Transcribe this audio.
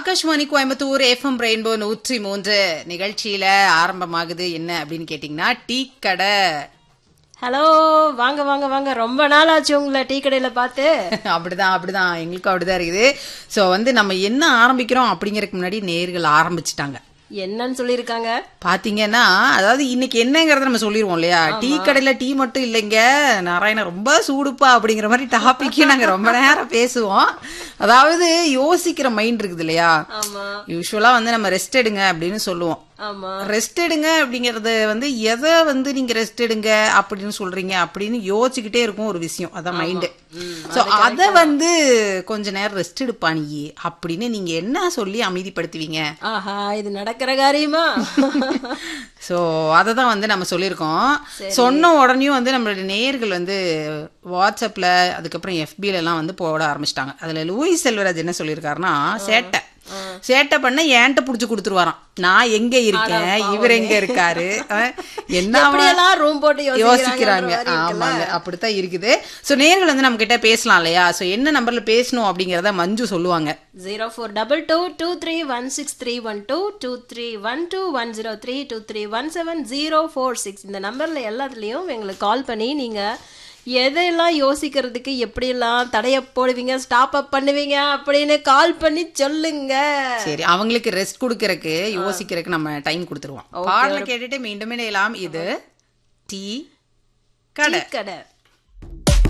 Akashvani Coimbatore FM rainbow நூற்றி மூன்று நிகழ்ச்சியில ஆரம்பமாகுது என்ன அப்படின்னு கேட்டீங்கன்னா டீ கடை ஹலோ வாங்க வாங்க வாங்க ரொம்ப நாள் ஆச்சு உங்களை டீ கடையில பார்த்து அப்படிதான் அப்படிதான் எங்களுக்கும் அப்படிதான் இருக்குது சோ வந்து நம்ம என்ன ஆரம்பிக்கிறோம் அப்படிங்கறதுக்கு முன்னாடி நேர்கள் ஆரம்பிச்சிட்டாங்க என்னன்னு சொல்லியிருக்காங்க பாத்தீங்கன்னா அதாவது இன்னைக்கு என்னங்கறத நம்ம சொல்லிருவோம் இல்லையா டீ கடையில டீ மட்டும் இல்லைங்க நாராயண ரொம்ப சூடுப்பா அப்படிங்கிற மாதிரி டாபிக்கே நாங்க ரொம்ப நேரம் பேசுவோம் அதாவது யோசிக்கிற மைண்ட் இருக்குது இல்லையா ஆமா யூஸ்வலா வந்து நம்ம ரெஸ்ட் எடுங்க அப்படின்னு சொல்லுவோம் ஆமா ரெஸ்ட் எடுங்க அப்படிங்கறது வந்து எதை வந்து நீங்க ரெஸ்ட் எடுங்க அப்படின்னு சொல்றீங்க அப்படின்னு யோசிச்சுக்கிட்டே இருக்கும் ஒரு விஷயம் அதான் மைண்டு சோ அத வந்து கொஞ்ச நேரம் ரெஸ்ட் எடுப்பா நீ அப்படின்னு நீங்க என்ன சொல்லி அமைதிப்படுத்துவீங்க ஆஹா இது நடக்கிற காரியமா சோ அதை தான் வந்து நம்ம சொல்லியிருக்கோம் சொன்ன உடனேயும் வந்து நம்மளுடைய நேயர்கள் வந்து வாட்ஸ்அப்ல அதுக்கப்புறம் FB-ல எல்லாம் வந்து போட ஆரம்பிச்சிட்டாங்க அதுல லூயிஸ் செல்வராஜ் என்ன சொல்லியிருக்காருன்னா சேட்டை சேட்டை பண்ண ஏன்ட்ட புடிச்சு கொடுத்துருவாராம் நான் எங்க இருக்கேன் இவர் எங்க இருக்காரு அஹ், என்ன அவன் எப்படியெல்லாம் ரூம் போட்டு யோசிக்கிறாங்க யோசிக்கிறாங்க ஆமாங்க அப்படித்தான் இருக்குது சோ நேர்கள் வந்து நம்ம கிட்ட பேசலாம் இல்லையா சோ என்ன நம்பர்ல பேசணும் அப்படிங்கறத மஞ்சு சொல்லுவாங்க zero four double two two three one six three one two two three one two one zero three two three one seven zero four six இந்த நம்பர்ல எல்லாத்துலேயும் எங்களுக்கு கால் பண்ணி நீங்க எதையெல்லாம் யோசிக்கிறதுக்கு எப்படியெல்லாம் தடைய போடுவீங்க ஸ்டாப் அப் பண்ணுவீங்க அப்படின்னு கால் பண்ணி சொல்லுங்க சரி அவங்களுக்கு ரெஸ்ட் கொடுக்கறதுக்கு யோசிக்கிறதுக்கு நம்ம டைம் கொடுத்துருவோம் பாடல கேட்டுட்டு மீண்டும் இணையலாம் இது டீ கடை கடை